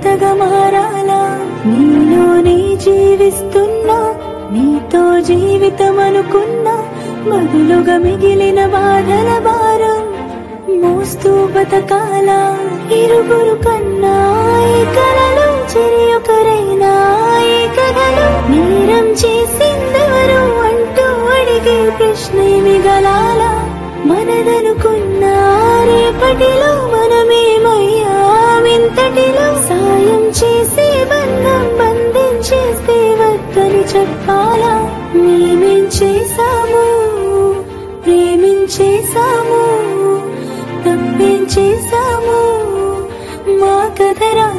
కొత్తగా మారాలా నీలోనే జీవిస్తున్నా నీతో జీవితం అనుకున్నా బదులుగా మిగిలిన బాధల భారం మోస్తూ బతకాల ఇరుగురు కన్నా ఈ కలలు చెరి ఒకరైనా ఈ కథలు నేరం చేసిందెవరు అంటూ అడిగే ప్రశ్న మిగలాల మనదనుకున్న రేపటిలో మనమేమయ్యామింతటిలో సాయం చేసే బంధం బంధించేస్తే వద్దని చెప్పాలా మేమేం చేశాము ప్రేమించేశాము తప్పేం చేశాము మా కథరా